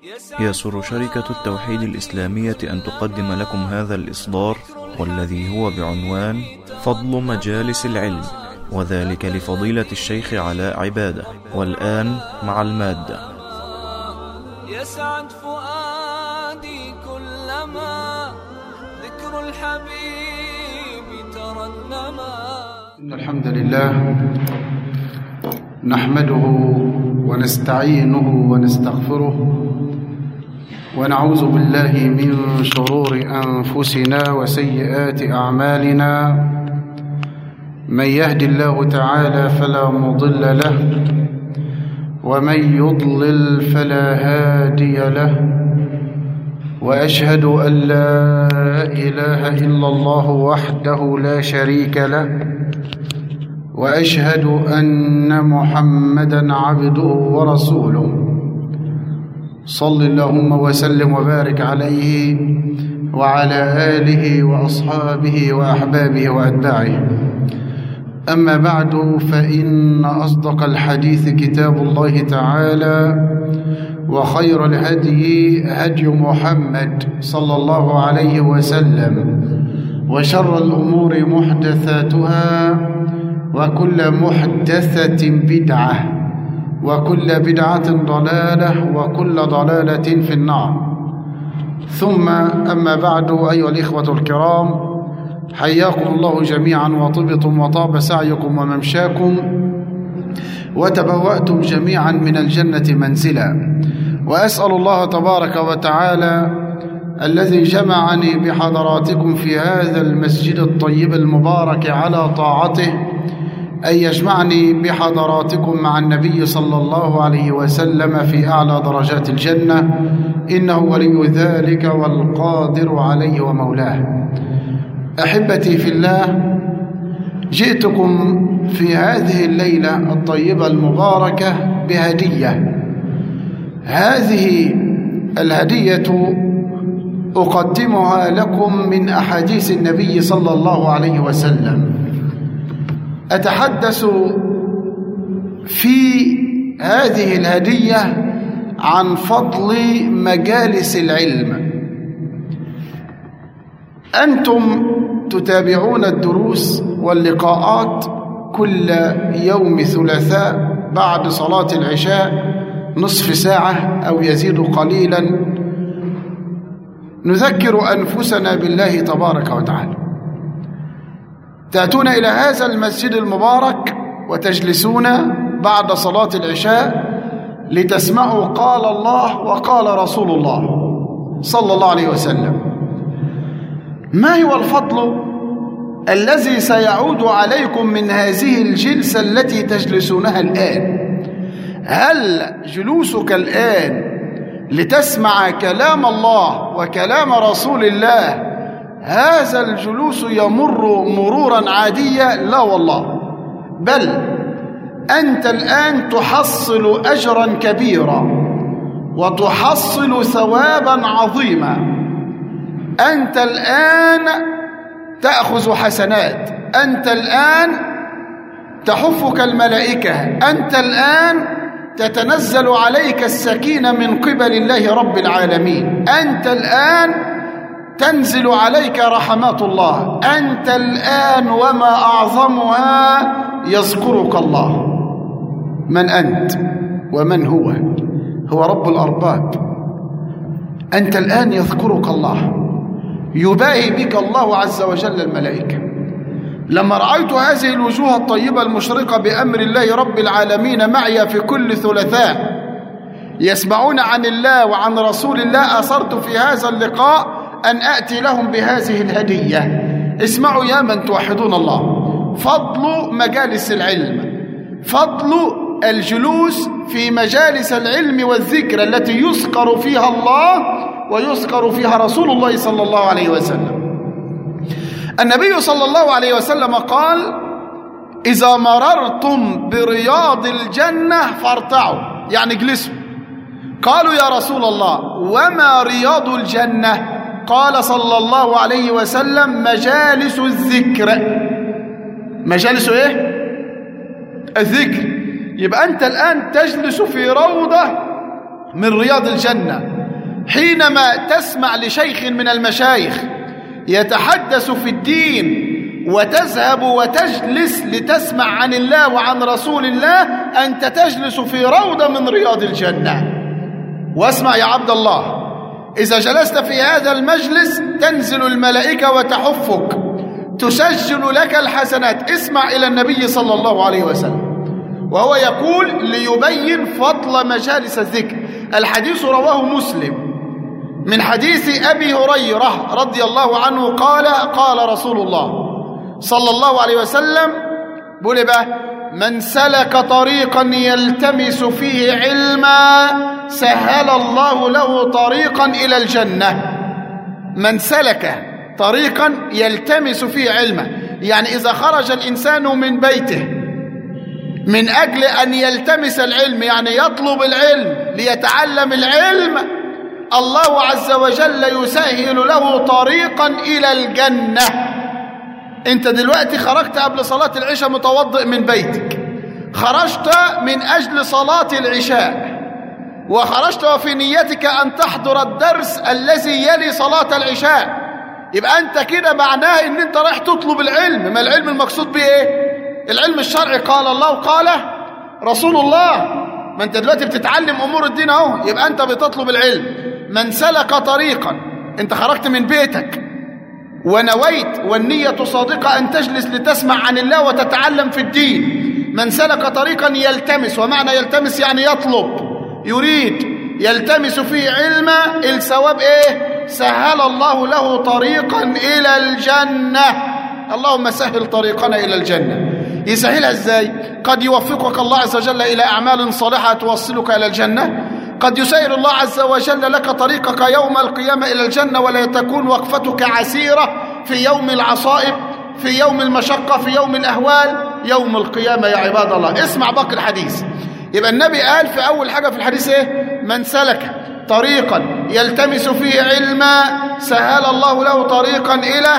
يسر شركة التوحيد الإسلامية أن تقدم لكم هذا الإصدار والذي هو بعنوان فضل مجالس العلم وذلك لفضيلة الشيخ علاء عبادة والآن مع المادة يسعد فؤادي كلما ذكر الحبيب ترنما إن الحمد لله نحمده ونستعينه ونستغفره ونعوذ بالله من شرور أنفسنا وسيئات أعمالنا من يهد الله تعالى فلا مضل له ومن يضلل فلا هادي له وأشهد أن لا إله إلا الله وحده لا شريك له واشهد ان محمدا عبده ورسوله صل اللهم وسلم وبارك عليه وعلى اله واصحابه واحبابه واتباعه اما بعد فان اصدق الحديث كتاب الله تعالى وخير الهدي هدي محمد صلى الله عليه وسلم وشر الامور محدثاتها وكل محدثة بدعة وكل بدعة ضلالة وكل ضلالة في النار ثم أما بعد أيها الإخوة الكرام حياكم الله جميعا وطبتم وطاب سعيكم وممشاكم وتبوأتم جميعا من الجنة منزلا وأسأل الله تبارك وتعالى الذي جمعني بحضراتكم في هذا المسجد الطيب المبارك على طاعته أن يجمعني بحضراتكم مع النبي صلى الله عليه وسلم في أعلى درجات الجنة إنه ولي ذلك والقادر عليه ومولاه أحبتي في الله جئتكم في هذه الليلة الطيبة المباركة بهدية هذه الهدية أقدمها لكم من أحاديث النبي صلى الله عليه وسلم أتحدث في هذه الهدية عن فضل مجالس العلم أنتم تتابعون الدروس واللقاءات كل يوم ثلاثاء بعد صلاة العشاء نصف ساعة أو يزيد قليلا نذكر أنفسنا بالله تبارك وتعالى تأتون إلى هذا المسجد المبارك وتجلسون بعد صلاة العشاء لتسمعوا قال الله وقال رسول الله صلى الله عليه وسلم ما هو الفضل الذي سيعود عليكم من هذه الجلسة التي تجلسونها الآن هل جلوسك الآن لتسمع كلام الله وكلام رسول الله هذا الجلوس يمر مرورا عاديا لا والله بل أنت الآن تحصل أجرا كبيرا وتحصل ثوابا عظيما أنت الآن تأخذ حسنات أنت الآن تحفك الملائكة أنت الآن تتنزل عليك السكينة من قبل الله رب العالمين أنت الآن تنزل عليك رحمات الله أنت الآن وما أعظمها يذكرك الله من أنت ومن هو هو رب الأرباب أنت الآن يذكرك الله يباهي بك الله عز وجل الملائكة لما رأيت هذه الوجوه الطيبة المشرقة بأمر الله رب العالمين معي في كل ثلاثاء يسمعون عن الله وعن رسول الله أصرت في هذا اللقاء أن أأتي لهم بهذه الهدية اسمعوا يا من توحدون الله فضل مجالس العلم فضل الجلوس في مجالس العلم والذكر التي يذكر فيها الله ويذكر فيها رسول الله صلى الله عليه وسلم النبي صلى الله عليه وسلم قال إذا مررتم برياض الجنة فارتعوا يعني اجلسوا قالوا يا رسول الله وما رياض الجنة قال صلى الله عليه وسلم مجالس الذكر مجالس ايه الذكر يبقى أنت الآن تجلس في روضة من رياض الجنة حينما تسمع لشيخ من المشايخ يتحدث في الدين وتذهب وتجلس لتسمع عن الله وعن رسول الله أنت تجلس في روضة من رياض الجنة واسمع يا عبد الله إذا جلست في هذا المجلس تنزل الملائكة وتحفك تسجل لك الحسنات اسمع إلى النبي صلى الله عليه وسلم وهو يقول ليبين فضل مجالس الذكر الحديث رواه مسلم من حديث أبي هريرة رضي الله عنه قال قال رسول الله صلى الله عليه وسلم بقول بقى من سلك طريقا يلتمس فيه علما سهل الله له طريقا إلى الجنة من سلك طريقا يلتمس فيه علما يعني إذا خرج الإنسان من بيته من أجل أن يلتمس العلم يعني يطلب العلم ليتعلم العلم الله عز وجل يسهل له طريقا إلى الجنة أنت دلوقتي خرجت قبل صلاة العشاء متوضئ من بيتك خرجت من أجل صلاة العشاء وخرجت وفي نيتك أن تحضر الدرس الذي يلي صلاة العشاء يبقى أنت كده معناه أن أنت رايح تطلب العلم ما العلم المقصود به إيه العلم الشرعي قال الله وقال رسول الله ما أنت دلوقتي بتتعلم أمور الدين أهو يبقى أنت بتطلب العلم من سلك طريقا أنت خرجت من بيتك ونويت والنية صادقة أن تجلس لتسمع عن الله وتتعلم في الدين من سلك طريقا يلتمس ومعنى يلتمس يعني يطلب يريد يلتمس فيه علما الثواب ايه سهل الله له طريقا الى الجنه اللهم سهل طريقنا الى الجنه يسهلها ازاي قد يوفقك الله عز وجل الى اعمال صالحه توصلك الى الجنه قد يسير الله عز وجل لك طريقك يوم القيامه الى الجنه ولا تكون وقفتك عسيره في يوم العصائب في يوم المشقه في يوم الاهوال يوم القيامه يا عباد الله اسمع باقي الحديث يبقى النبي قال في أول حاجة في الحديث إيه من سلك طريقا يلتمس فيه علما سهل الله له طريقا إلى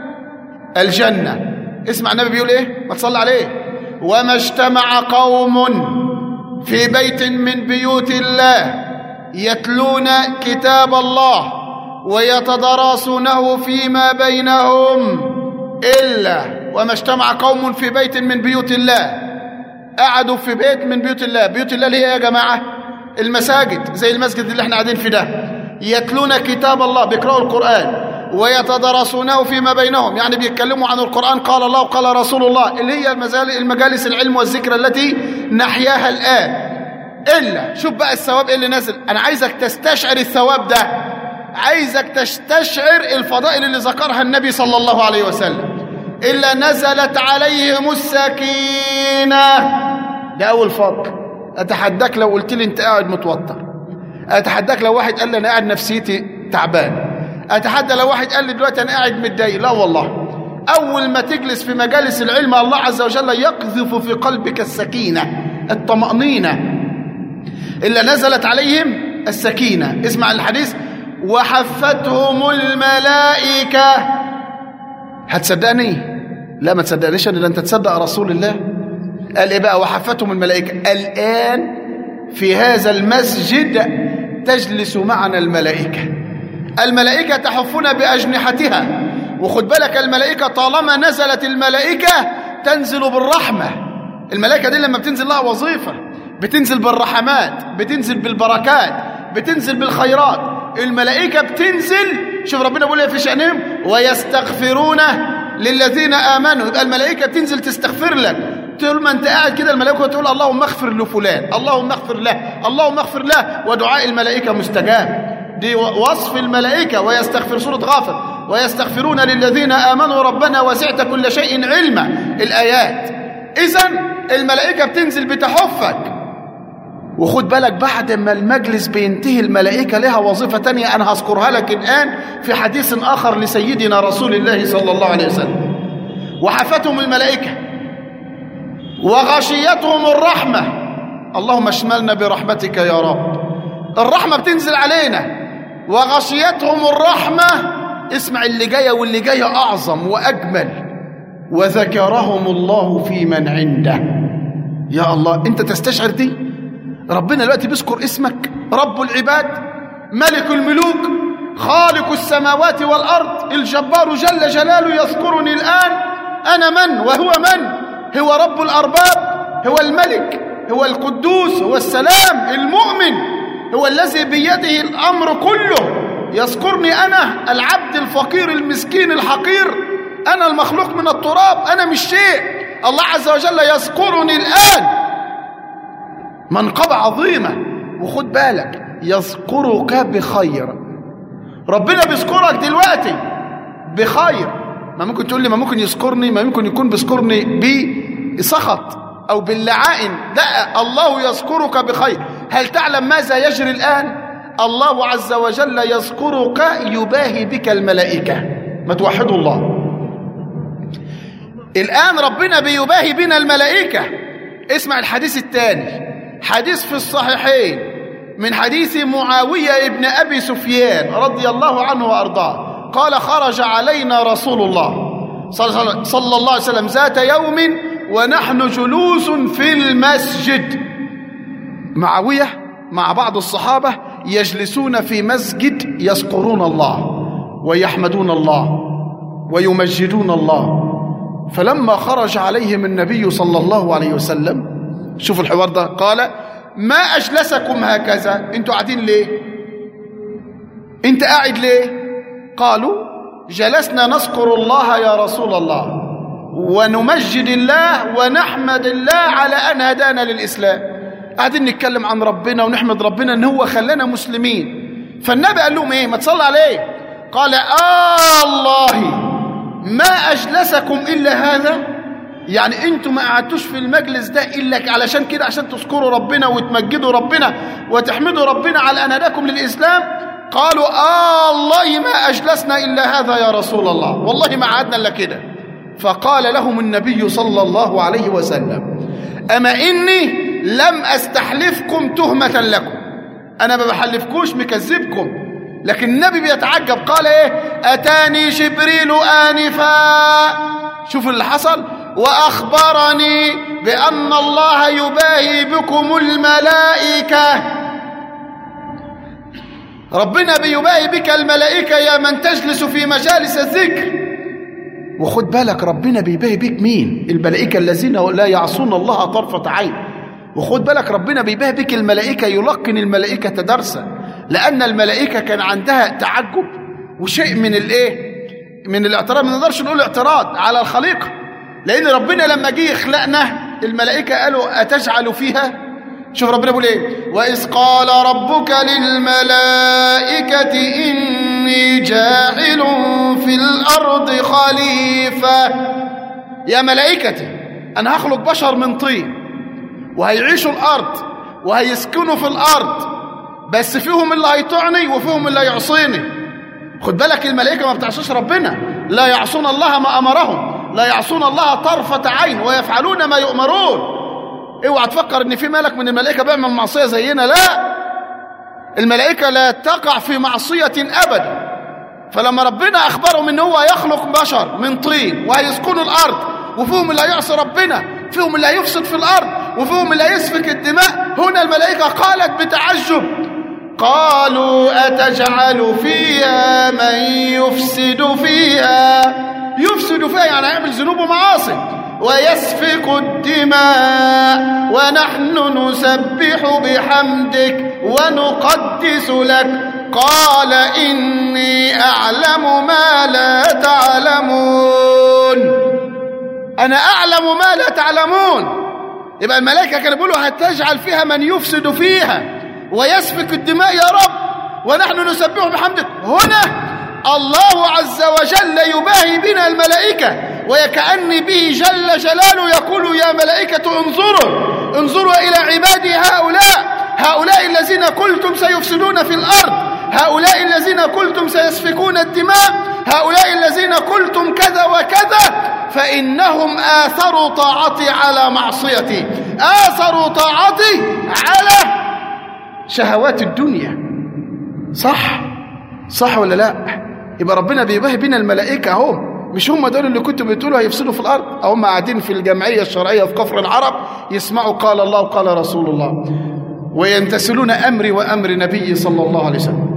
الجنة اسمع النبي بيقول إيه ما تصلى عليه وما اجتمع قوم في بيت من بيوت الله يتلون كتاب الله ويتدارسونه فيما بينهم إلا وما اجتمع قوم في بيت من بيوت الله قعدوا في بيت من بيوت الله بيوت الله اللي هي يا جماعة المساجد زي المسجد اللي احنا قاعدين في ده يتلون كتاب الله بيقرأوا القرآن ويتدرسونه فيما بينهم يعني بيتكلموا عن القرآن قال الله وقال رسول الله اللي هي المجالس العلم والذكر التي نحياها الآن إلا شوف بقى الثواب إيه اللي نازل أنا عايزك تستشعر الثواب ده عايزك تستشعر الفضائل اللي ذكرها النبي صلى الله عليه وسلم إلا نزلت عليهم السكينة ده أول فضل أتحداك لو قلت لي أنت قاعد متوتر أتحداك لو واحد قال لي أنا قاعد نفسيتي تعبان أتحدى لو واحد قال لي دلوقتي أنا قاعد متضايق لا والله أول ما تجلس في مجالس العلم الله عز وجل يقذف في قلبك السكينة الطمأنينة إلا نزلت عليهم السكينة اسمع الحديث وحفتهم الملائكة هتصدقني لا ما تصدقنيش الا انت تصدق رسول الله قال ايه بقى وحفتهم الملائكه الان في هذا المسجد تجلس معنا الملائكه الملائكه تحفنا باجنحتها وخد بالك الملائكه طالما نزلت الملائكه تنزل بالرحمه الملائكه دي لما بتنزل لها وظيفه بتنزل بالرحمات بتنزل بالبركات بتنزل بالخيرات الملائكه بتنزل شوف ربنا بيقول ايه في شأنهم ويستغفرون للذين آمنوا يبقى الملائكة بتنزل تستغفر لك طول ما انت قاعد كده الملائكة تقول اللهم اغفر لفلان اللهم اغفر له اللهم اغفر له ودعاء الملائكة مستجاب دي وصف الملائكة ويستغفر سورة غافر ويستغفرون للذين آمنوا ربنا وسعت كل شيء علما الآيات إذا الملائكة بتنزل بتحفك وخد بالك بعد ما المجلس بينتهي الملائكة لها وظيفة تانية أنا هذكرها لك الآن في حديث آخر لسيدنا رسول الله صلى الله عليه وسلم وحفتهم الملائكة وغشيتهم الرحمة اللهم اشملنا برحمتك يا رب الرحمة بتنزل علينا وغشيتهم الرحمة اسمع اللي جاية واللي جاية أعظم وأجمل وذكرهم الله في من عنده يا الله أنت تستشعر دي ربنا دلوقتي بيذكر اسمك رب العباد ملك الملوك خالق السماوات والأرض الجبار جل جلاله يذكرني الآن أنا من وهو من هو رب الأرباب هو الملك هو القدوس هو السلام المؤمن هو الذي بيده الأمر كله يذكرني أنا العبد الفقير المسكين الحقير أنا المخلوق من التراب أنا مش شيء الله عز وجل يذكرني الآن منقبة عظيمة وخد بالك يذكرك بخير ربنا بيذكرك دلوقتي بخير ما ممكن تقول لي ما ممكن يذكرني ما ممكن يكون بيذكرني بسخط أو باللعائن لا الله يذكرك بخير هل تعلم ماذا يجري الآن الله عز وجل يذكرك يباهي بك الملائكة ما توحدوا الله الآن ربنا بيباهي بنا الملائكة اسمع الحديث الثاني حديث في الصحيحين من حديث معاوية ابن أبي سفيان رضي الله عنه وأرضاه قال خرج علينا رسول الله صلى الله عليه وسلم ذات يوم ونحن جلوس في المسجد معاوية مع بعض الصحابة يجلسون في مسجد يذكرون الله ويحمدون الله ويمجدون الله فلما خرج عليهم النبي صلى الله عليه وسلم شوف الحوار ده قال ما أجلسكم هكذا انتوا قاعدين ليه انت قاعد ليه قالوا جلسنا نذكر الله يا رسول الله ونمجد الله ونحمد الله على أن هدانا للإسلام قاعدين نتكلم عن ربنا ونحمد ربنا ان هو خلانا مسلمين فالنبي قال لهم ايه ما تصلى عليه قال آه الله ما أجلسكم إلا هذا يعني انتوا ما قعدتوش في المجلس ده إلا علشان كده عشان تذكروا ربنا وتمجدوا ربنا وتحمدوا ربنا على أن هداكم للإسلام قالوا آه الله ما أجلسنا إلا هذا يا رسول الله والله ما قعدنا إلا كده فقال لهم النبي صلى الله عليه وسلم أما إني لم أستحلفكم تهمة لكم أنا ما بحلفكوش مكذبكم لكن النبي بيتعجب قال إيه أتاني جبريل آنفا شوف اللي حصل وأخبرني بأن الله يباهي بكم الملائكة ربنا بيباهي بك الملائكة يا من تجلس في مجالس الذكر وخد بالك ربنا بيباهي بك مين الملائكة الذين لا يعصون الله طرفة عين وخد بالك ربنا بيباهي بك الملائكة يلقن الملائكة درسا لأن الملائكة كان عندها تعجب وشيء من الايه من الاعتراض ما نقدرش نقول اعتراض على الخليقة لأن ربنا لما جه يخلقنا الملائكة قالوا أتجعل فيها شوف ربنا بيقول ايه وإذ قال ربك للملائكة إني جاعل في الأرض خليفة يا ملائكتي أنا هخلق بشر من طين وهيعيشوا الأرض وهيسكنوا في الأرض بس فيهم اللي هيطعني وفيهم اللي هيعصيني خد بالك الملائكة ما بتعصيش ربنا لا يعصون الله ما أمرهم لا يعصون الله طرفة عين ويفعلون ما يؤمرون اوعى تفكر ان في ملك من الملائكة بيعمل معصية زينا لا الملائكة لا تقع في معصية أبدا فلما ربنا أخبرهم ان هو يخلق بشر من طين وهيسكنوا الأرض وفيهم اللي هيعصي ربنا فيهم اللي هيفسد في الأرض وفيهم اللي هيسفك الدماء هنا الملائكة قالت بتعجب قالوا أتجعل فيها من يفسد فيها يفسد فيها يعني يعمل ذنوب ومعاصي ويسفك الدماء ونحن نسبح بحمدك ونقدس لك قال إني أعلم ما لا تعلمون أنا أعلم ما لا تعلمون يبقى الملائكة كانوا بيقولوا هتجعل فيها من يفسد فيها ويسفك الدماء يا رب ونحن نسبح بحمدك هنا الله عز وجل يباهي بنا الملائكة ويكأن به جل جلاله يقول يا ملائكة انظروا انظروا إلى عبادي هؤلاء هؤلاء الذين قلتم سيفسدون في الأرض هؤلاء الذين قلتم سيسفكون الدماء هؤلاء الذين قلتم كذا وكذا فإنهم آثروا طاعتي على معصيتي آثروا طاعتي على شهوات الدنيا صح صح ولا لا يبقى ربنا بيباهي بنا الملائكة اهو مش هم دول اللي كنتوا بتقولوا هيفسدوا في الأرض هم قاعدين في الجمعية الشرعية في كفر العرب يسمعوا قال الله وقال رسول الله ويمتثلون أمري وأمر نبي صلى الله عليه وسلم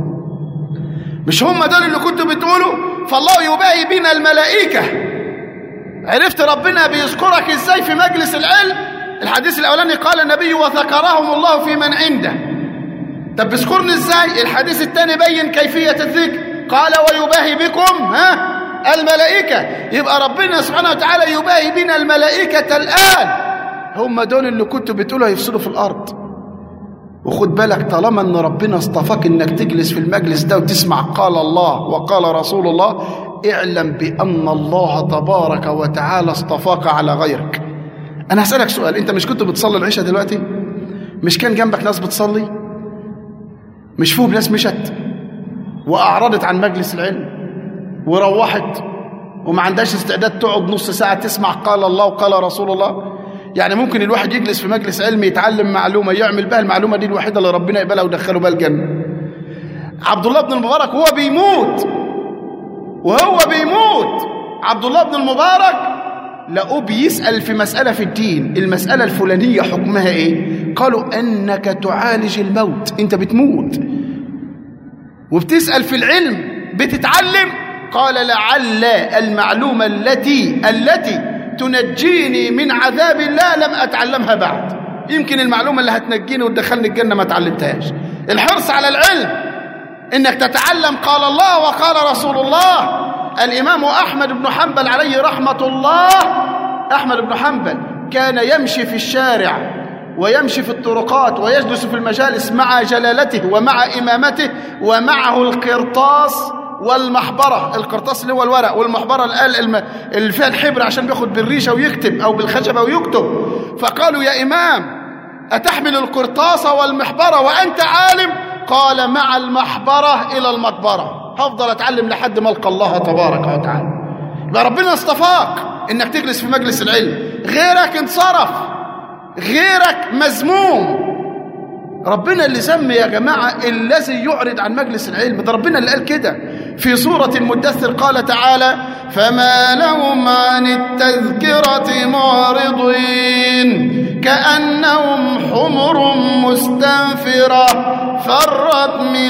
مش هم دول اللي كنتوا بتقولوا فالله يباهي بنا الملائكة عرفت ربنا بيذكرك ازاي في مجلس العلم الحديث الأولاني قال النبي وذكرهم الله في من عنده طب بيذكرني ازاي الحديث الثاني بين كيفية الذكر قال ويباهي بكم ها الملائكة يبقى ربنا سبحانه وتعالى يباهي بنا الملائكة الآن هم دول اللي كنتوا بتقولوا هيفسدوا في الأرض وخد بالك طالما ان ربنا اصطفاك انك تجلس في المجلس ده وتسمع قال الله وقال رسول الله اعلم بان الله تبارك وتعالى اصطفاك على غيرك انا هسألك سؤال انت مش كنت بتصلي العشاء دلوقتي مش كان جنبك ناس بتصلي مش فيهم ناس مشت واعرضت عن مجلس العلم وروحت وما عندهاش استعداد تقعد نص ساعة تسمع قال الله وقال رسول الله يعني ممكن الواحد يجلس في مجلس علمي يتعلم معلومة يعمل بها المعلومة دي الوحيدة اللي ربنا يقبلها ويدخله بها الجنة عبد الله بن المبارك هو بيموت وهو بيموت عبد الله بن المبارك لقوه بيسأل في مسألة في الدين المسألة الفلانية حكمها ايه قالوا انك تعالج الموت انت بتموت وبتسأل في العلم بتتعلم قال لعل المعلومة التي التي تنجيني من عذاب الله لم أتعلمها بعد يمكن المعلومة اللي هتنجيني وتدخلني الجنة ما تعلمتهاش الحرص على العلم إنك تتعلم قال الله وقال رسول الله الإمام أحمد بن حنبل عليه رحمة الله أحمد بن حنبل كان يمشي في الشارع ويمشي في الطرقات ويجلس في المجالس مع جلالته ومع إمامته ومعه القرطاس والمحبرة القرطاس اللي هو الورق والمحبرة اللي فيها الحبر عشان بياخد بالريشة ويكتب أو بالخشبة ويكتب فقالوا يا إمام أتحمل القرطاس والمحبرة وأنت عالم قال مع المحبرة إلى المقبرة هفضل أتعلم لحد ما ألقى الله تبارك وتعالى يبقى ربنا اصطفاك إنك تجلس في مجلس العلم غيرك انصرف غيرك مذموم ربنا اللي سمي يا جماعة الذي يعرض عن مجلس العلم ده ربنا اللي قال كده في سورة المدثر قال تعالى فما لهم عن التذكرة معرضين كأنهم حمر مستنفرة فرت من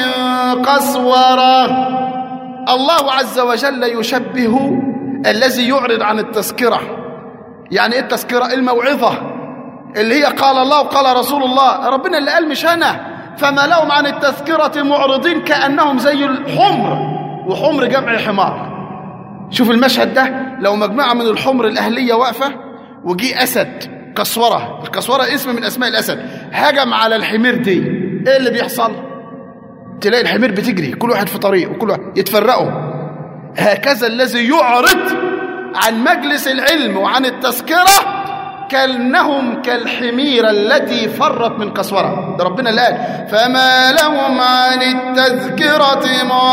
قسورة الله عز وجل يشبه الذي يعرض عن التذكرة يعني ايه التذكرة الموعظة اللي هي قال الله وقال رسول الله ربنا اللي قال مش أنا فما لهم عن التذكرة معرضين كأنهم زي الحمر وحمر جمع حمار شوف المشهد ده لو مجموعة من الحمر الأهلية واقفة وجي أسد كسورة الكسورة اسم من أسماء الأسد هجم على الحمير دي إيه اللي بيحصل تلاقي الحمير بتجري كل واحد في طريق وكل واحد يتفرقوا هكذا الذي يعرض عن مجلس العلم وعن التذكره كأنهم كالحمير التي فرت من قسورة ده ربنا اللي قال فما لهم عن التذكرة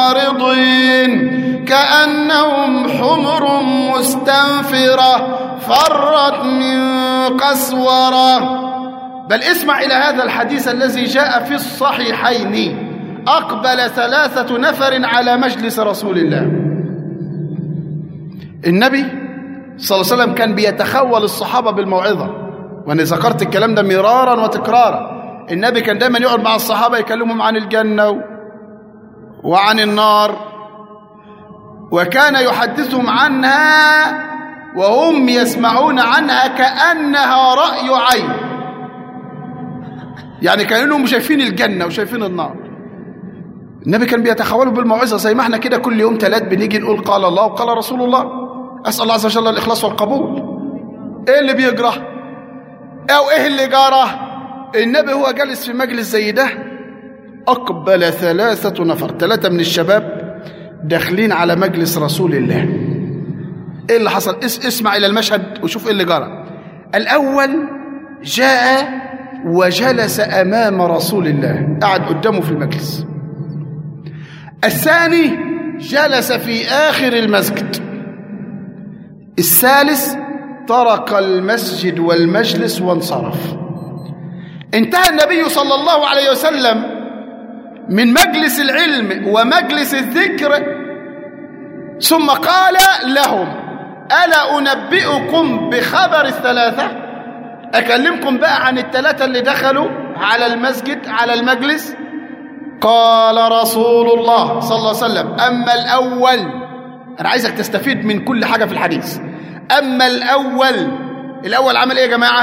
معرضين كأنهم حمر مستنفرة فرت من قسورة بل اسمع إلى هذا الحديث الذي جاء في الصحيحين أقبل ثلاثة نفر على مجلس رسول الله النبي صلى الله عليه وسلم كان بيتخول الصحابة بالموعظة وأنا ذكرت الكلام ده مرارا وتكرارا النبي كان دايما يقعد مع الصحابة يكلمهم عن الجنة وعن النار وكان يحدثهم عنها وهم يسمعون عنها كأنها رأي عين يعني كأنهم شايفين الجنة وشايفين النار النبي كان بيتخولوا بالموعظة زي ما احنا كده كل يوم ثلاث بنيجي نقول قال الله وقال رسول الله أسأل الله عز وجل الإخلاص والقبول إيه اللي بيجرى أو إيه اللي جرى النبي هو جالس في مجلس زي ده أقبل ثلاثة نفر ثلاثة من الشباب داخلين على مجلس رسول الله إيه اللي حصل اس اسمع إلى المشهد وشوف إيه اللي جرى الأول جاء وجلس أمام رسول الله قعد قدامه في المجلس الثاني جلس في آخر المسجد الثالث ترك المسجد والمجلس وانصرف انتهى النبي صلى الله عليه وسلم من مجلس العلم ومجلس الذكر ثم قال لهم ألا أنبئكم بخبر الثلاثة أكلمكم بقى عن الثلاثة اللي دخلوا على المسجد على المجلس قال رسول الله صلى الله عليه وسلم أما الأول أنا عايزك تستفيد من كل حاجة في الحديث أما الأول الأول عمل إيه يا جماعة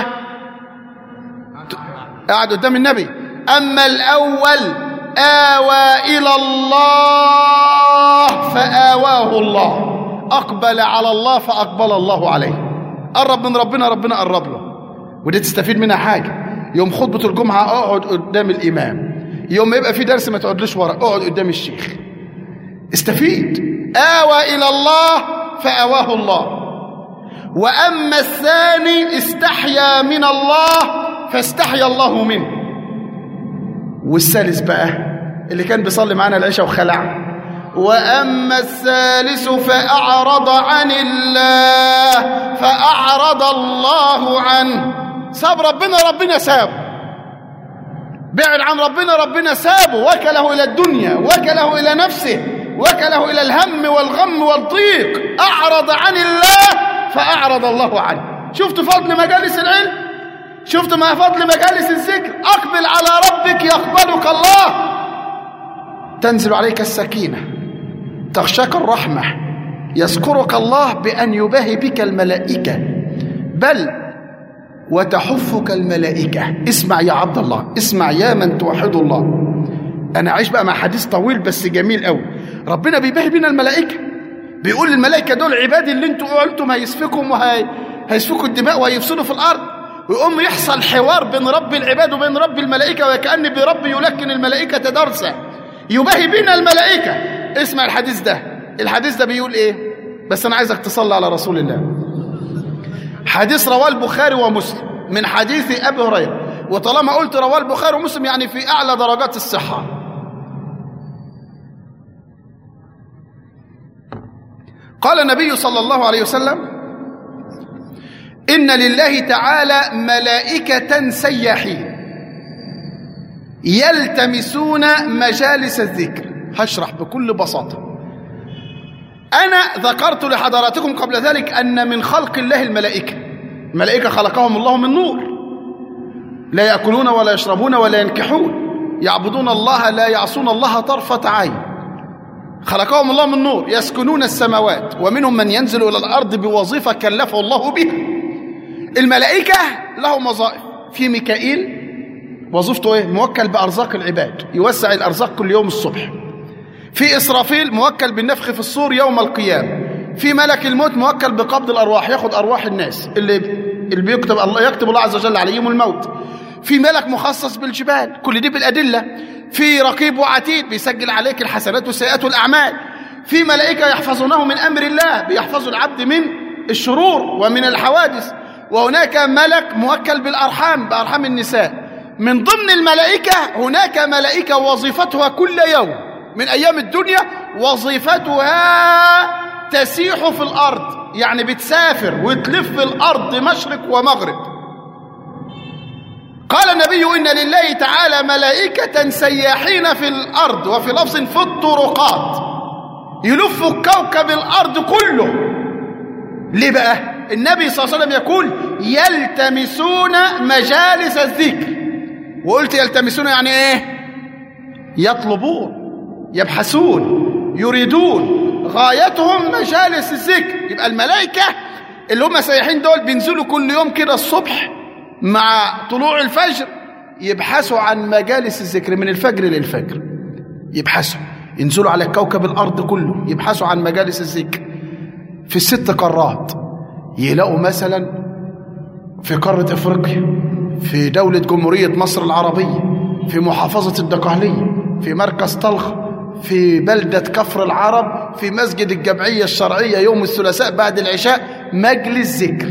قاعد قدام النبي أما الأول آوى إلى الله فآواه الله أقبل على الله فأقبل الله عليه قرب من ربنا ربنا قرب له ودي تستفيد منها حاجة يوم خطبة الجمعة اقعد قدام الإمام يوم ما يبقى في درس ما تقعدلوش ورا اقعد قدام الشيخ استفيد آوى إلى الله فآواه الله وأما الثاني استحيا من الله فاستحيا الله منه والثالث بقى اللي كان بيصلي معانا العشاء وخلع وأما الثالث فأعرض عن الله فأعرض الله عنه ساب ربنا ربنا سابه بعد عن ربنا ربنا سابه وكله إلى الدنيا وكله إلى نفسه وكله إلى الهم والغم والضيق أعرض عن الله فأعرض الله عنه شفت فضل مجالس العلم شفت ما فضل مجالس الذكر أقبل على ربك يقبلك الله تنزل عليك السكينة تغشاك الرحمة يذكرك الله بأن يباهي بك الملائكة بل وتحفك الملائكة اسمع يا عبد الله اسمع يا من توحد الله أنا عايش بقى مع حديث طويل بس جميل قوي ربنا بيباهي بينا الملائكة بيقول الملائكة دول عبادي اللي انتوا قلتم هيسفكهم وهيسفكوا الدماء وهيفسدوا في الأرض ويقوم يحصل حوار بين رب العباد وبين رب الملائكة وكأن برب يلكن الملائكة درسا يباهي بنا الملائكة اسمع الحديث ده الحديث ده بيقول ايه بس انا عايزك تصلي على رسول الله حديث رواه البخاري ومسلم من حديث ابي هريره وطالما قلت رواه البخاري ومسلم يعني في اعلى درجات الصحه قال النبي صلى الله عليه وسلم ان لله تعالى ملائكه سياحين يلتمسون مجالس الذكر هشرح بكل بساطه أنا ذكرت لحضراتكم قبل ذلك أن من خلق الله الملائكة الملائكة خلقهم الله من نور لا يأكلون ولا يشربون ولا ينكحون يعبدون الله لا يعصون الله طرفة عين خلقهم الله من نور يسكنون السماوات ومنهم من ينزل إلى الأرض بوظيفة كلفه الله بها الملائكة لهم وظائف في ميكائيل وظيفته ايه موكل بأرزاق العباد يوسع الأرزاق كل يوم الصبح في إسرافيل موكل بالنفخ في الصور يوم القيامة في ملك الموت موكل بقبض الأرواح ياخد أرواح الناس اللي اللي بيكتب الله يكتب الله عز وجل عليهم الموت في ملك مخصص بالجبال كل دي بالأدلة في رقيب وعتيد بيسجل عليك الحسنات والسيئات والأعمال في ملائكة يحفظونه من أمر الله بيحفظوا العبد من الشرور ومن الحوادث وهناك ملك موكل بالأرحام بأرحام النساء من ضمن الملائكة هناك ملائكة وظيفتها كل يوم من أيام الدنيا وظيفتها تسيح في الأرض يعني بتسافر وتلف الأرض مشرق ومغرب قال النبي إن لله تعالى ملائكة سياحين في الأرض وفي لفظ في الطرقات يلف كوكب الأرض كله ليه بقى النبي صلى الله عليه وسلم يقول يلتمسون مجالس الذكر وقلت يلتمسون يعني ايه يطلبون يبحثون يريدون غايتهم مجالس الذكر يبقى الملائكة اللي هم سياحين دول بينزلوا كل يوم كده الصبح مع طلوع الفجر يبحثوا عن مجالس الذكر من الفجر للفجر يبحثوا ينزلوا على كوكب الأرض كله يبحثوا عن مجالس الذكر في الست قارات يلاقوا مثلا في قارة أفريقيا في دولة جمهورية مصر العربية في محافظة الدقهلية في مركز طلخ في بلدة كفر العرب في مسجد الجمعية الشرعية يوم الثلاثاء بعد العشاء مجلس ذكر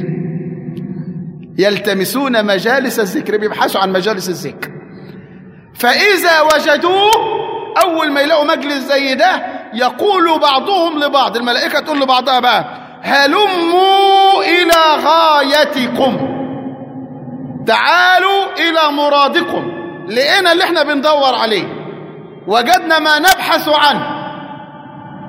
يلتمسون مجالس الذكر بيبحثوا عن مجالس الذكر فإذا وجدوه أول ما يلاقوا مجلس زي ده يقول بعضهم لبعض الملائكة تقول لبعضها بقى هلموا إلى غايتكم تعالوا إلى مرادكم لقينا اللي احنا بندور عليه وجدنا ما نبحث عنه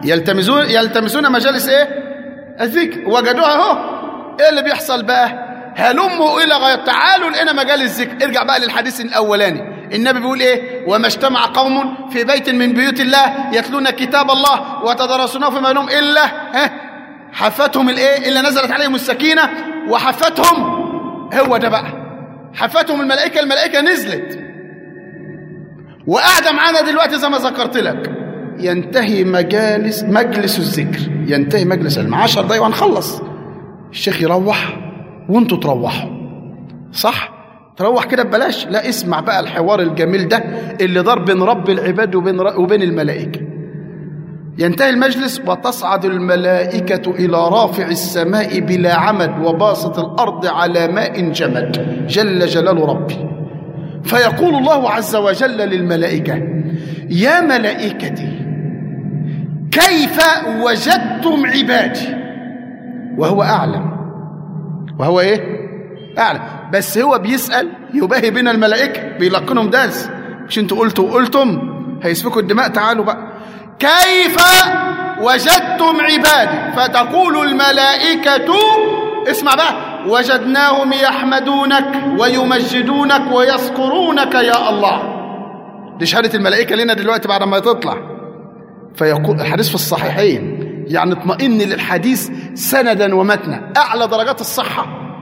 يلتمسون يلتمسون مجالس ايه الذكر وجدوها اهو ايه اللي بيحصل بقى هلموا الى غايه تعالوا لنا مجال الذكر ارجع بقى للحديث الاولاني النبي بيقول ايه وما اجتمع قوم في بيت من بيوت الله يتلون كتاب الله وتدرسونه فيما بينهم الا ها حفتهم الايه اللي نزلت عليهم السكينه وحفتهم هو ده بقى حفتهم الملائكه الملائكه نزلت وقاعده معانا دلوقتي زي ما ذكرت لك ينتهي مجالس مجلس الذكر ينتهي مجلس العلم 10 دقايق وهنخلص الشيخ يروح وانتوا تروحوا صح تروح كده ببلاش لا اسمع بقى الحوار الجميل ده اللي دار بين رب العباد وبين وبين الملائكه ينتهي المجلس وتصعد الملائكة إلى رافع السماء بلا عمد وباسط الأرض على ماء جمد جل جلال ربي فيقول الله عز وجل للملائكة يا ملائكتي كيف وجدتم عبادي وهو أعلم وهو إيه أعلم بس هو بيسأل يباهي بين الملائكة بيلقنهم درس مش انتوا قلتوا وقلتم هيسفكوا الدماء تعالوا بقى كيف وجدتم عبادي فتقول الملائكة اسمع بقى وجدناهم يحمدونك ويمجدونك ويذكرونك يا الله دي شهادة الملائكة لنا دلوقتي بعد ما تطلع فيقول الحديث في الصحيحين يعني اطمئن للحديث سندا ومتنا أعلى درجات الصحة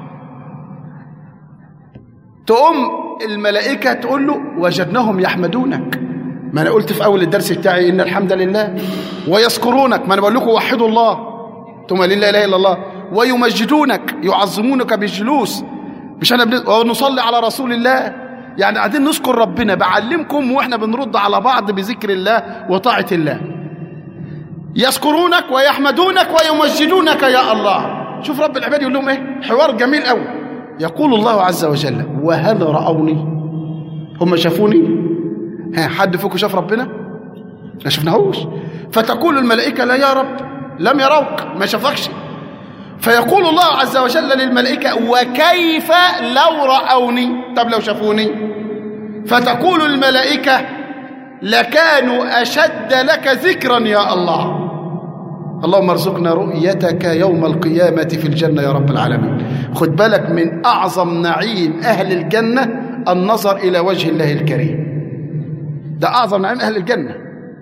تقوم الملائكة تقول له وجدناهم يحمدونك ما أنا قلت في أول الدرس بتاعي إن الحمد لله ويذكرونك ما أنا بقول لكم وحدوا الله ثم لا إله إلا الله ويمجدونك يعظمونك بالجلوس مش أنا بن... ونصلي على رسول الله يعني قاعدين نذكر ربنا بعلمكم واحنا بنرد على بعض بذكر الله وطاعة الله يذكرونك ويحمدونك ويمجدونك يا الله شوف رب العباد يقول لهم ايه حوار جميل قوي يقول الله عز وجل وهل رأوني هم شافوني ها حد فيكم شاف ربنا ما شفناهوش فتقول الملائكة لا يا رب لم يروك ما شافكش فيقول الله عز وجل للملائكة وكيف لو رأوني طب لو شافوني فتقول الملائكة لكانوا أشد لك ذكرا يا الله اللهم ارزقنا رؤيتك يوم القيامة في الجنة يا رب العالمين خد بالك من أعظم نعيم أهل الجنة النظر إلى وجه الله الكريم ده أعظم نعيم أهل الجنة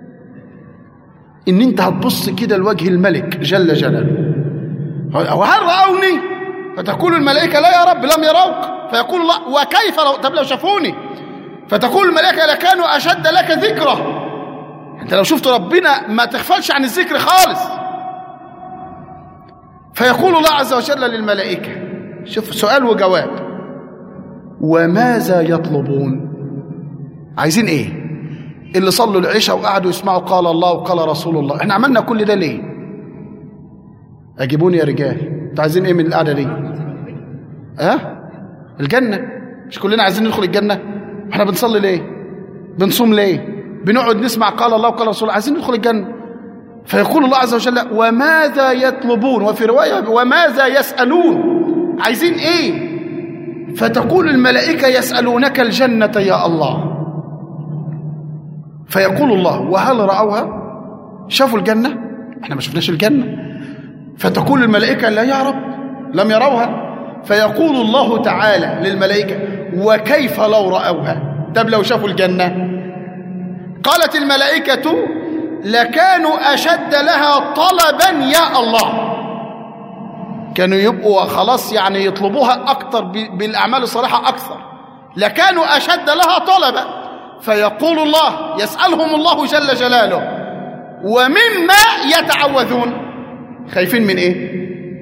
إن أنت هتبص كده لوجه الملك جل جلاله وهل رأوني فتقول الملائكة لا يا رب لم يروك فيقول الله وكيف لو طب لو شافوني فتقول الملائكة لكانوا أشد لك ذكرى أنت لو شفت ربنا ما تغفلش عن الذكر خالص فيقول الله عز وجل للملائكة شوف سؤال وجواب وماذا يطلبون عايزين ايه اللي صلوا العشاء وقعدوا يسمعوا قال الله وقال رسول الله احنا عملنا كل ده ليه اجيبوني يا رجال انتوا عايزين ايه من القعده دي ها أه؟ الجنه مش كلنا عايزين ندخل الجنه احنا بنصلي ليه بنصوم ليه بنقعد نسمع قال الله وقال رسول الله عايزين ندخل الجنه فيقول الله عز وجل وماذا يطلبون وفي روايه وماذا يسالون عايزين ايه فتقول الملائكه يسالونك الجنه يا الله فيقول الله وهل راوها شافوا الجنه احنا ما شفناش الجنه فتقول الملائكة لا يا رب لم يروها فيقول الله تعالى للملائكة وكيف لو رأوها طب لو شافوا الجنة قالت الملائكة لكانوا أشد لها طلبا يا الله كانوا يبقوا خلاص يعني يطلبوها أكثر بالأعمال الصالحة أكثر لكانوا أشد لها طلبا فيقول الله يسألهم الله جل جلاله ومما يتعوذون خايفين من ايه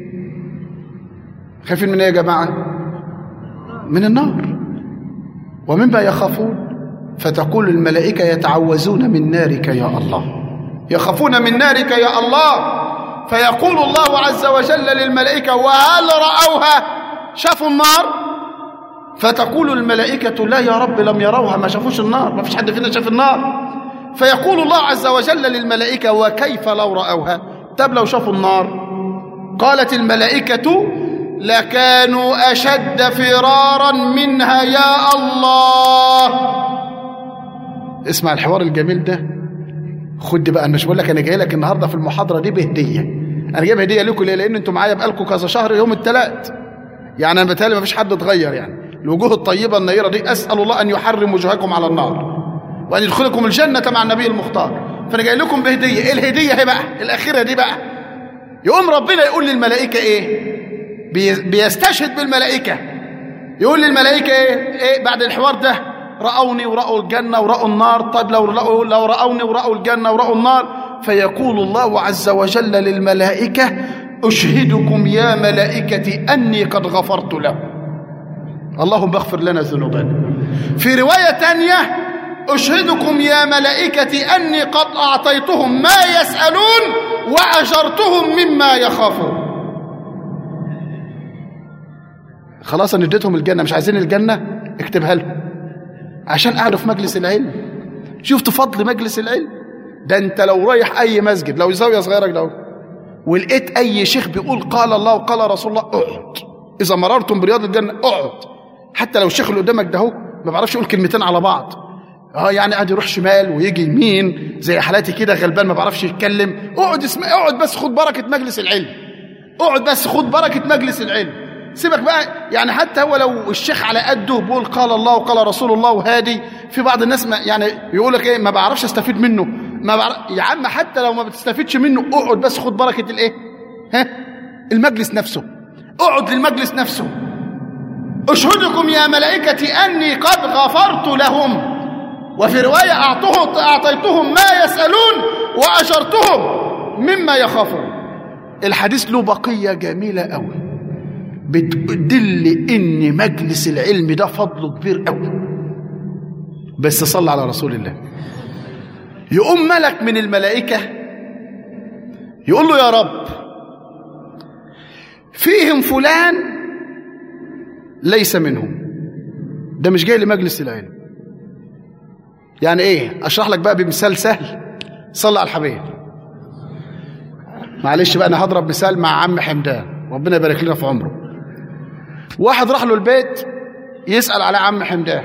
خايفين من ايه يا جماعه من النار ومما يخافون فتقول الملائكه يتعوذون من نارك يا الله يخافون من نارك يا الله فيقول الله عز وجل للملائكه وهل راوها شافوا النار فتقول الملائكه لا يا رب لم يروها ما شافوش النار ما فيش حد فينا شاف النار فيقول الله عز وجل للملائكه وكيف لو راوها طب لو شافوا النار قالت الملائكة لكانوا أشد فرارا منها يا الله اسمع الحوار الجميل ده خد بقى انا مش بقول لك انا جاي لك النهارده في المحاضره دي بهديه انا جايب هديه لكم ليه لان انتوا معايا بقالكم كذا شهر يوم الثلاث يعني انا بتهيألي ما فيش حد اتغير يعني الوجوه الطيبه النيره دي اسال الله ان يحرم وجوهكم على النار وان يدخلكم الجنه مع النبي المختار فانا جاي لكم بهديه ايه الهديه هي بقى الاخيره دي بقى يقوم ربنا يقول للملائكه ايه بي- بيستشهد بالملائكه يقول للملائكه ايه ايه بعد الحوار ده راوني وراوا الجنه وراوا النار طيب لو لو, لو راوني وراوا الجنه وراوا النار فيقول الله عز وجل للملائكه اشهدكم يا ملائكتي اني قد غفرت له اللهم اغفر لنا ذنوبنا في روايه تانيه اشهدكم يا ملائكتي اني قد اعطيتهم ما يسالون واجرتهم مما يخافون خلاص انا اديتهم الجنه مش عايزين الجنه اكتبها لهم عشان قعدوا في مجلس العلم شفت فضل مجلس العلم ده انت لو رايح اي مسجد لو زاويه صغيره كده اهو، ولقيت اي شيخ بيقول قال الله وقال رسول الله اقعد اذا مررتم برياض الجنه اقعد حتى لو الشيخ اللي قدامك ده اهو ما بيعرفش يقول كلمتين على بعض اه يعني قاعد يروح شمال ويجي يمين زي حالاتي كده غلبان ما بعرفش يتكلم اقعد اسمع اقعد بس خد بركه مجلس العلم اقعد بس خد بركه مجلس العلم سيبك بقى يعني حتى هو لو الشيخ على قده بيقول قال الله وقال رسول الله وهادي في بعض الناس ما يعني يقول لك ايه ما بعرفش استفيد منه ما بعرف يا عم حتى لو ما بتستفيدش منه اقعد بس خد بركه الايه ها المجلس نفسه اقعد للمجلس نفسه اشهدكم يا ملائكتي اني قد غفرت لهم وفي روايه اعطه اعطيتهم ما يسالون واجرتهم مما يخافون الحديث له بقيه جميله قوي بتدل ان مجلس العلم ده فضله كبير قوي بس صلى على رسول الله يقوم ملك من الملائكه يقول له يا رب فيهم فلان ليس منهم ده مش جاي لمجلس العلم يعني ايه اشرح لك بقى بمثال سهل صلى على الحبيب معلش بقى انا هضرب مثال مع عم حمدان ربنا يبارك لنا في عمره واحد راح له البيت يسأل على عم حمدان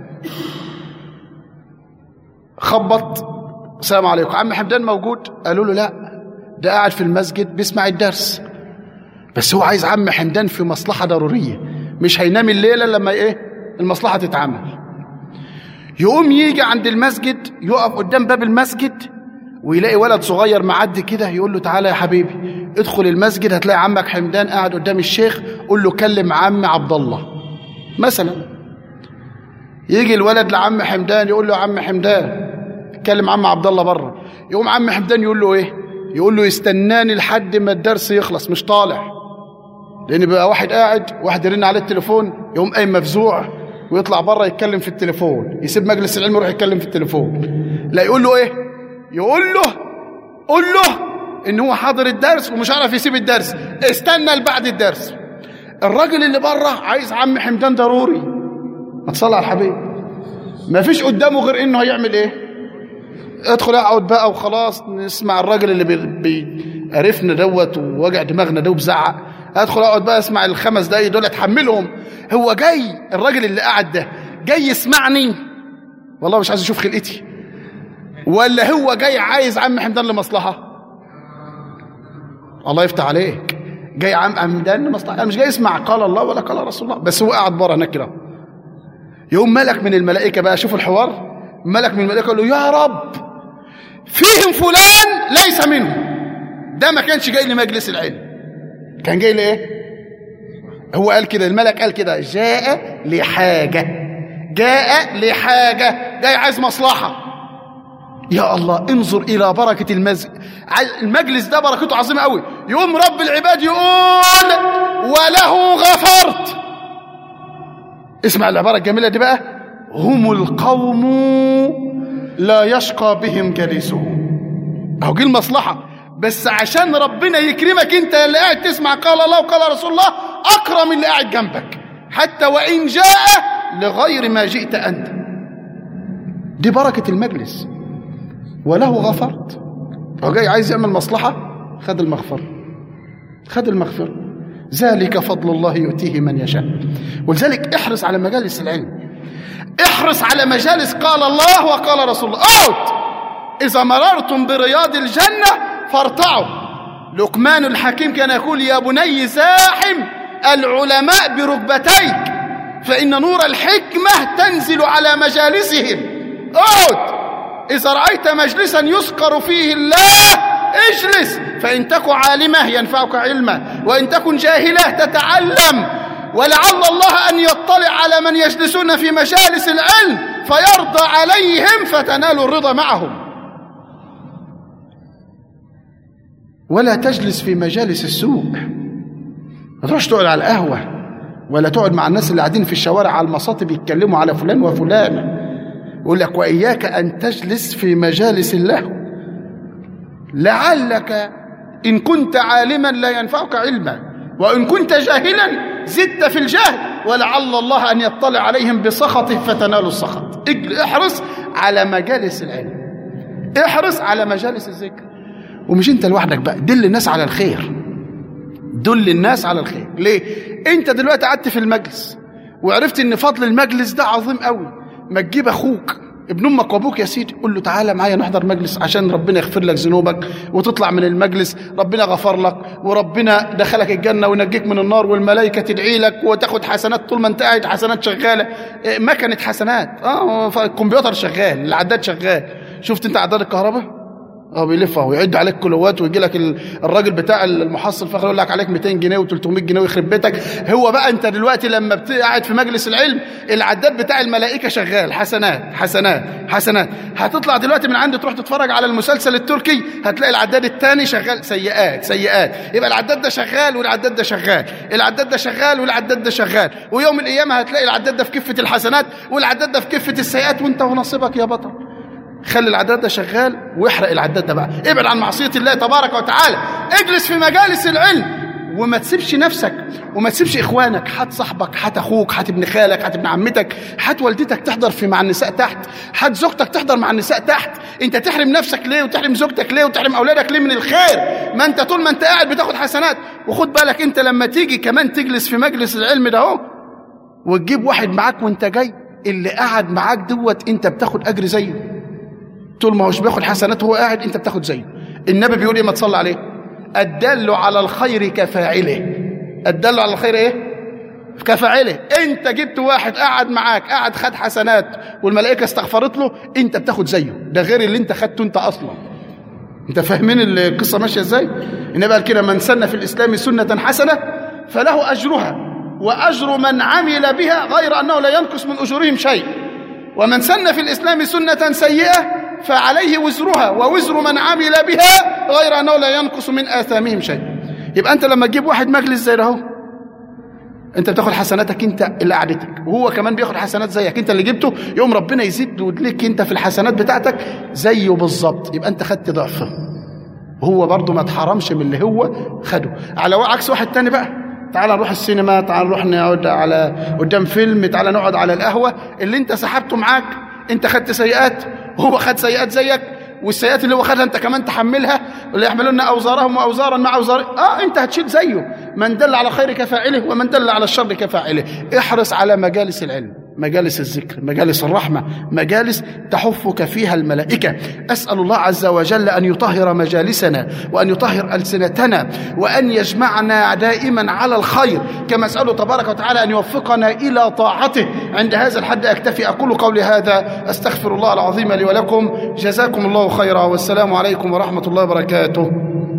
خبط السلام عليكم عم حمدان موجود قالوا له لا ده قاعد في المسجد بيسمع الدرس بس هو عايز عم حمدان في مصلحة ضرورية مش هينام الليلة لما ايه المصلحة تتعمل يقوم يجي عند المسجد يقف قدام باب المسجد ويلاقي ولد صغير معدي كده يقول له تعالى يا حبيبي ادخل المسجد هتلاقي عمك حمدان قاعد قدام الشيخ قول له كلم عم عبد الله مثلا يجي الولد لعم حمدان يقول له عم حمدان كلم عم عبد الله بره يقوم عم حمدان يقول له ايه يقول له يستناني لحد ما الدرس يخلص مش طالع لان بقى واحد قاعد واحد يرن عليه التليفون يقوم قايم مفزوع ويطلع بره يتكلم في التليفون يسيب مجلس العلم يروح يتكلم في التليفون لا يقول له ايه يقول له قول له ان هو حاضر الدرس ومش عارف يسيب الدرس استنى لبعد الدرس الراجل اللي بره عايز عم حمدان ضروري ما تصلي على الحبيب ما فيش قدامه غير انه هيعمل ايه ادخل اقعد بقى وخلاص نسمع الراجل اللي بي- بيقرفنا دوت ووجع دماغنا ده وبزعق ادخل اقعد بقى اسمع الخمس دقايق دول اتحملهم هو جاي الراجل اللي قاعد ده جاي يسمعني والله مش عايز اشوف خلقتي ولا هو جاي عايز عم حمدان لمصلحه الله يفتح عليك جاي عم حمدان لمصلحه انا مش جاي اسمع قال الله ولا قال رسول الله بس هو قاعد بره هناك كده يوم ملك من الملائكه بقى شوف الحوار ملك من الملائكه يقول له يا رب فيهم فلان ليس منهم ده ما كانش جاي لمجلس العلم كان جاي لايه هو قال كده الملك قال كده جاء لحاجه جاء لحاجه جاي عايز مصلحه يا الله انظر الى بركه المسجد المجلس ده بركته عظيمه قوي يقوم رب العباد يقول وله غفرت اسمع العباره الجميله دي بقى هم القوم لا يشقى بهم جليسهم اهو جه المصلحه بس عشان ربنا يكرمك انت اللي قاعد تسمع قال الله وقال رسول الله اكرم اللي قاعد جنبك حتى وان جاء لغير ما جئت انت دي بركه المجلس وله غفرت هو جاي عايز يعمل مصلحه خد المغفره خد المغفره ذلك فضل الله يؤتيه من يشاء ولذلك احرص على مجالس العلم احرص على مجالس قال الله وقال رسول الله اقعد اذا مررتم برياض الجنه فارتعوا لقمان الحكيم كان يقول يا بني زاحم العلماء بركبتيك فإن نور الحكمة تنزل على مجالسهم اقعد إذا رأيت مجلسا يذكر فيه الله اجلس فإن تك عالمة ينفعك علمه وإن تكن جاهلة تتعلم ولعل الله أن يطلع على من يجلسون في مجالس العلم فيرضى عليهم فتنال الرضا معهم ولا تجلس في مجالس السوء ما تروحش تقعد على القهوة ولا تقعد مع الناس اللي قاعدين في الشوارع على المصاطب يتكلموا على فلان وفلان يقول لك وإياك أن تجلس في مجالس اللهو لعلك إن كنت عالما لا ينفعك علما وإن كنت جاهلا زدت في الجهل ولعل الله أن يطلع عليهم بسخطه فتنال السخط احرص على مجالس العلم احرص على مجالس الذكر ومش انت لوحدك بقى دل الناس على الخير دل الناس على الخير ليه انت دلوقتي قعدت في المجلس وعرفت ان فضل المجلس ده عظيم قوي ما تجيب اخوك ابن امك وابوك يا سيدي قول له تعالى معايا نحضر مجلس عشان ربنا يغفر لك ذنوبك وتطلع من المجلس ربنا غفر لك وربنا دخلك الجنه وينجيك من النار والملائكه تدعي لك وتاخد حسنات طول ما انت قاعد حسنات شغاله إيه، مكنه حسنات اه الكمبيوتر شغال العداد شغال شفت انت عداد الكهرباء اه بيلف اهو يعد عليك كيلوات ويجي لك الراجل بتاع المحصل فخر يقول لك عليك 200 جنيه و300 جنيه ويخرب بيتك هو بقى انت دلوقتي لما قاعد في مجلس العلم العداد بتاع الملائكه شغال حسنات حسنات حسنات هتطلع دلوقتي من عنده تروح تتفرج على المسلسل التركي هتلاقي العداد الثاني شغال سيئات سيئات يبقى العداد ده شغال والعداد ده شغال العداد ده شغال والعداد ده شغال ويوم القيامه هتلاقي العداد ده في كفه الحسنات والعداد ده في كفه السيئات وانت ونصيبك يا بطل خلي العداد ده شغال واحرق العداد ده بقى ابعد عن معصية الله تبارك وتعالى اجلس في مجالس العلم وما تسيبش نفسك وما تسيبش اخوانك هات صاحبك هات اخوك هات ابن خالك هات ابن عمتك هات والدتك تحضر في مع النساء تحت هات زوجتك تحضر مع النساء تحت انت تحرم نفسك ليه وتحرم زوجتك ليه وتحرم اولادك ليه من الخير ما انت طول ما انت قاعد بتاخد حسنات وخد بالك انت لما تيجي كمان تجلس في مجلس العلم ده اهو وتجيب واحد معاك وانت جاي اللي قاعد معاك دوت انت بتاخد اجر زيه طول ما هوش بياخد حسنات وهو قاعد انت بتاخد زيه النبي بيقول ايه ما تصلي عليه الدل على الخير كفاعله الدل على الخير ايه كفاعله انت جبت واحد قاعد معاك قاعد خد حسنات والملائكه استغفرت له انت بتاخد زيه ده غير اللي انت خدته انت اصلا انت فاهمين القصه ماشيه ازاي النبي قال كده من سن في الاسلام سنه حسنه فله اجرها واجر من عمل بها غير انه لا ينقص من اجورهم شيء ومن سن في الاسلام سنه سيئه فعليه وزرها ووزر من عمل بها غير أنه لا ينقص من آثامهم شيء يبقى أنت لما تجيب واحد مجلس زي ده انت بتاخد حسناتك انت اللي قعدتك وهو كمان بياخد حسنات زيك انت اللي جبته يوم ربنا يزيد لك انت في الحسنات بتاعتك زيه بالظبط يبقى انت خدت ضعفه هو برضه ما اتحرمش من اللي هو خده على عكس واحد تاني بقى تعال نروح السينما تعال نروح نقعد على قدام فيلم تعال نقعد على القهوه اللي انت سحبته معاك انت خدت سيئات وهو خد سيئات زيك والسيئات اللي هو خدها انت كمان تحملها واللي يحملون اوزارهم واوزارا مع اوزار اه انت هتشيل زيه من دل على خير كفاعله ومن دل على الشر كفاعله احرص على مجالس العلم مجالس الذكر مجالس الرحمة مجالس تحفك فيها الملائكة أسأل الله عز وجل أن يطهر مجالسنا وأن يطهر ألسنتنا وأن يجمعنا دائما على الخير كما أسأله تبارك وتعالى أن يوفقنا إلى طاعته عند هذا الحد أكتفي أقول قولي هذا أستغفر الله العظيم لي ولكم جزاكم الله خيرا والسلام عليكم ورحمة الله وبركاته